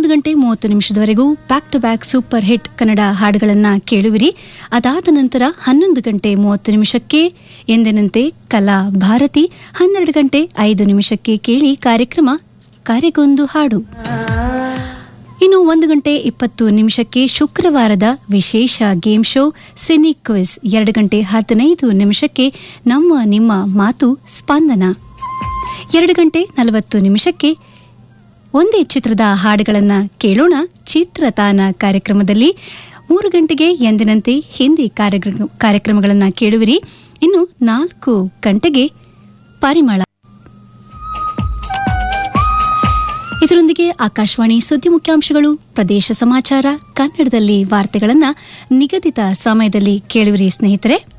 ಹನ್ನೊಂದು ಗಂಟೆ ಮೂವತ್ತು ನಿಮಿಷದವರೆಗೂ back to back super hit Kannada ಹಾಡುಗಳನ್ನು ಕೇಳುವಿರಿ ಅದಾದ ನಂತರ ಹನ್ನೊಂದು ಗಂಟೆ ಮೂವತ್ತು ನಿಮಿಷಕ್ಕೆ ಎಂದಿನಂತೆ ಕಲಾ ಭಾರತಿ ಹನ್ನೆರಡು ಗಂಟೆ ಐದು ನಿಮಿಷಕ್ಕೆ ಕೇಳಿ ಕಾರ್ಯಕ್ರಮ ಕರೆಗೊಂದು ಹಾಡು ಇನ್ನು ಒಂದು ಗಂಟೆ ಇಪ್ಪತ್ತು ನಿಮಿಷಕ್ಕೆ ಶುಕ್ರವಾರದ ವಿಶೇಷ ಗೇಮ್ ಶೋ ಸಿನಿ ಕ್ವಿಸ್ ಎರಡು ಗಂಟೆ ಹದಿನೈದು ನಿಮಿಷಕ್ಕೆ ನಮ್ಮ ನಿಮ್ಮ ಮಾತು ಸ್ಪಂದನ ಎರಡು ಗಂಟೆ ನಲವತ್ತು ನಿಮಿಷಕ್ಕೆ ಒಂದೇ ಚಿತ್ರದ ಹಾಡುಗಳನ್ನು ಕೇಳೋಣ ಚಿತ್ರತಾನ ಕಾರ್ಯಕ್ರಮದಲ್ಲಿ ಮೂರು ಗಂಟೆಗೆ ಎಂದಿನಂತೆ ಹಿಂದಿ ಕಾರ್ಯಕ್ರಮ ಕಾರ್ಯಕ್ರಮಗಳನ್ನು ಕೇಳುವಿರಿ ಇನ್ನು ನಾಲ್ಕು ಗಂಟೆಗೆ ಪರಿಮಳ ಇದರೊಂದಿಗೆ ಆಕಾಶವಾಣಿ ಸುದ್ದಿ ಮುಖ್ಯಾಂಶಗಳು ಪ್ರದೇಶ ಸಮಾಚಾರ ಕನ್ನಡದಲ್ಲಿ ವಾರ್ತೆಗಳನ್ನು ನಿಗದಿತ ಸಮಯದಲ್ಲಿ ಕೇಳುವಿರಿ ಸ್ನೇಹಿತರೆ